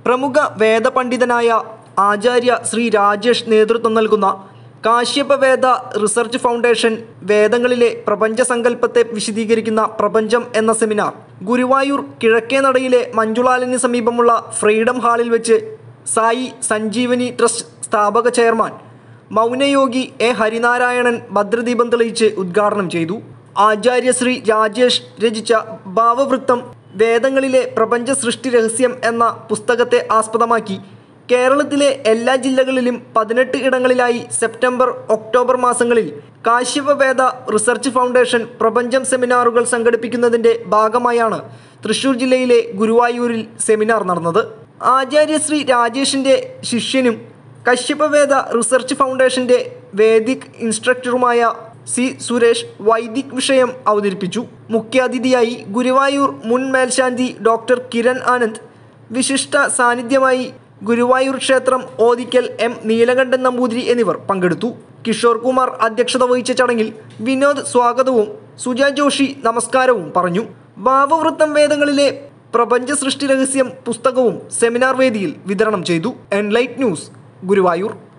പ്രമുഖ വേദപണ്ഡിതനായ ആചാര്യ ശ്രീ രാജേഷ് നേതൃത്വം നൽകുന്ന കാശ്യപ വേദ റിസർച്ച് ഫൗണ്ടേഷൻ വേദങ്ങളിലെ പ്രപഞ്ചസങ്കല്പത്തെ വിശദീകരിക്കുന്ന പ്രപഞ്ചം എന്ന സെമിനാർ ഗുരുവായൂർ കിഴക്കേനടയിലെ മഞ്ജുളാലിന് സമീപമുള്ള ഫ്രീഡം ഹാളിൽ വെച്ച് സായി സഞ്ജീവനി ട്രസ്റ്റ് സ്ഥാപക ചെയർമാൻ മൗനയോഗി എ ഹരിനാരായണൻ ഭദ്രദീപം തെളിയിച്ച് ഉദ്ഘാടനം ചെയ്തു ആചാര്യശ്രീ രാജേഷ് രചിച്ച ഭാവവൃത്തം വേദങ്ങളിലെ പ്രപഞ്ച സൃഷ്ടി രഹസ്യം എന്ന പുസ്തകത്തെ ആസ്പദമാക്കി കേരളത്തിലെ എല്ലാ ജില്ലകളിലും പതിനെട്ട് ഇടങ്ങളിലായി സെപ്റ്റംബർ ഒക്ടോബർ മാസങ്ങളിൽ കാശ്യപവേദ റിസർച്ച് ഫൗണ്ടേഷൻ പ്രപഞ്ചം സെമിനാറുകൾ സംഘടിപ്പിക്കുന്നതിൻ്റെ ഭാഗമായാണ് തൃശൂർ ജില്ലയിലെ ഗുരുവായൂരിൽ സെമിനാർ നടന്നത് ആചാര്യശ്രീ രാജേഷിൻ്റെ ശിഷ്യനും കശ്യപവേദ റിസർച്ച് ഫൗണ്ടേഷൻ്റെ വേദിക് ഇൻസ്ട്രക്ടറുമായ സി സുരേഷ് വൈദിക് വിഷയം അവതരിപ്പിച്ചു മുഖ്യാതിഥിയായി ഗുരുവായൂർ മുൻ മേൽശാന്തി ഡോക്ടർ കിരൺ ആനന്ദ് വിശിഷ്ട സാന്നിധ്യമായി ഗുരുവായൂർ ക്ഷേത്രം ഓദിക്കൽ എം നീലകണ്ഠൻ നമ്പൂതിരി എന്നിവർ പങ്കെടുത്തു കിഷോർ കുമാർ അധ്യക്ഷത വഹിച്ച ചടങ്ങിൽ വിനോദ് സ്വാഗതവും സുജ ജോഷി നമസ്കാരവും പറഞ്ഞു ഭാവവൃത്തം വേദങ്ങളിലെ പ്രപഞ്ച സൃഷ്ടി രഹസ്യം പുസ്തകവും സെമിനാർ വേദിയിൽ വിതരണം ചെയ്തു എൻലൈറ്റ് ന്യൂസ് ഗുരുവായൂർ